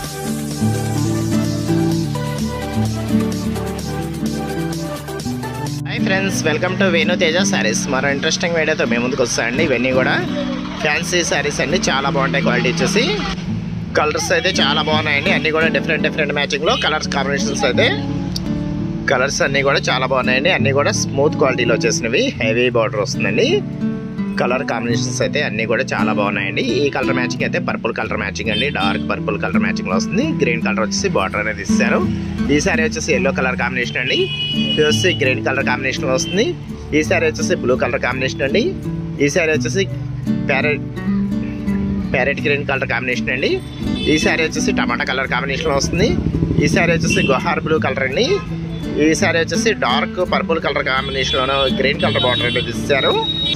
hi friends welcome to Venu Teja sarees మరో interesting వీడియోతో మేము ముందుకు వస్తాయండి ఇవన్నీ కూడా ఫ్యాన్సీ శారీస్ అండి చాలా బాగుంటాయి క్వాలిటీ వచ్చేసి కలర్స్ అయితే చాలా బాగున్నాయండి అన్నీ కూడా డిఫరెంట్ డిఫరెంట్ మ్యాచింగ్లో కలర్స్ కాంబినేషన్స్ అయితే కలర్స్ అన్నీ కూడా చాలా బాగున్నాయండి అన్నీ కూడా స్మూత్ క్వాలిటీలో వచ్చేసినవి హెవీ బార్డర్ వస్తుందండి కలర్ కాంబినేషన్స్ అయితే అన్నీ కూడా చాలా బాగున్నాయండి ఈ కలర్ మ్యాచింగ్ అయితే పర్పుల్ కలర్ మ్యాచింగ్ అండి డార్క్ పర్పుల్ కలర్ మ్యాచింగ్ లో వస్తుంది గ్రీన్ కలర్ వచ్చేసి బార్డర్ అనేది ఇస్తారు ఈ సారీ వచ్చేసి ఎల్లో కలర్ కాంబినేషన్ అండి ఇది వచ్చేసి గ్రీన్ కలర్ కాంబినేషన్ లో వస్తుంది ఈ సారీ వచ్చేసి బ్లూ కలర్ కాంబినేషన్ అండి ఈ సారీ వచ్చేసి parrot parrot green colour combination అండి ఈ సారీ వచ్చేసి టమాటా కలర్ కాంబినేషన్ లో వస్తుంది ఈ సారీ వచ్చేసి గుహార్ బ్లూ కలర్ అండి ఈ సారీ వచ్చేసి డార్క్ పర్పుల్ కలర్ కాంబినేషన్ లోనూ గ్రీన్ కలర్ బార్డర్ అనేది ఇస్తారు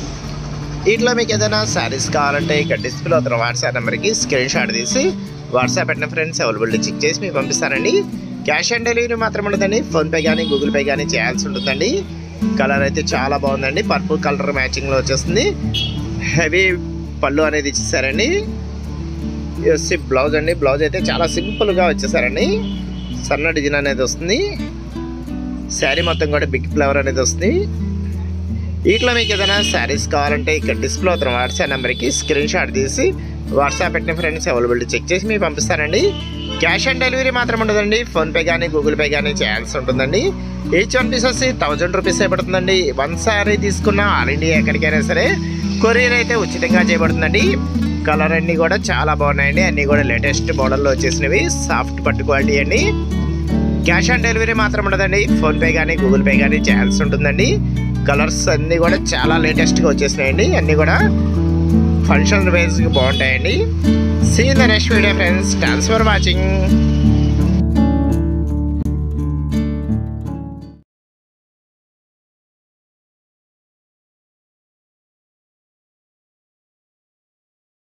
వీటిలో మీకు ఏదైనా శారీస్ కావాలంటే ఇక్కడ డిస్ప్లే అవుతున్న వాట్సాప్ నెంబర్కి స్క్రీన్ షాట్ తీసి వాట్సాప్ పెట్టిన ఫ్రెండ్స్ అవైలబిలిటీ చెక్ చేసి మీకు పంపిస్తానండి క్యాష్ ఆన్ డెలివరీ మాత్రం ఉండదండి ఫోన్పే కానీ గూగుల్ పే కానీ చేయాల్సి ఉంటుందండి కలర్ అయితే చాలా బాగుందండి పర్పుల్ కలర్ మ్యాచింగ్లో వచ్చేస్తుంది హెవీ పళ్ళు అనేది ఇచ్చేసారండి ఇది వచ్చి బ్లౌజ్ అండి బ్లౌజ్ అయితే చాలా సింపుల్గా వచ్చేసారండి సన్న డిజైన్ అనేది వస్తుంది శారీ మొత్తం కూడా బిగ్ ఫ్లవర్ అనేది వస్తుంది వీటిలో మీకు ఏదైనా శారీస్ కావాలంటే ఇక్కడ డిస్ప్లే అవుతున్న వాట్సాప్ నెంబర్కి స్క్రీన్ షాట్ తీసి వాట్సాప్ పెట్టిన ఫ్రెండ్స్ అవైలబిలిటీ చెక్ చేసి మీకు పంపిస్తానండి క్యాష్ ఆన్ డెలివరీ మాత్రం ఉండదండి ఫోన్పే కానీ గూగుల్ పే కానీ చేయాల్సి ఉంటుందండి ఈచ్ వన్ పీస్ వచ్చి థౌజండ్ రూపీస్ అయిపడుతుందండి వన్ సారీ తీసుకున్న ఆల్ ఇండియా ఎక్కడికైనా సరే కొరియర్ అయితే ఉచితంగా చేయబడుతుందండి కలర్ అన్నీ కూడా చాలా బాగున్నాయండి అన్నీ కూడా లేటెస్ట్ మోడల్లో వచ్చేసినవి సాఫ్ట్ పట్టు క్వాలిటీ అండి క్యాష్ ఆన్ డెలివరీ మాత్రం ఉండదండి ఫోన్పే కానీ గూగుల్ పే కానీ చేయాల్సి ఉంటుందండి కలర్స్ అన్నీ కూడా చాలా లేటెస్ట్గా వచ్చేసినాయండి అన్నీ కూడా ఫంక్షన్ వైజ్గా బాగుంటాయండి see the next video friends thanks for watching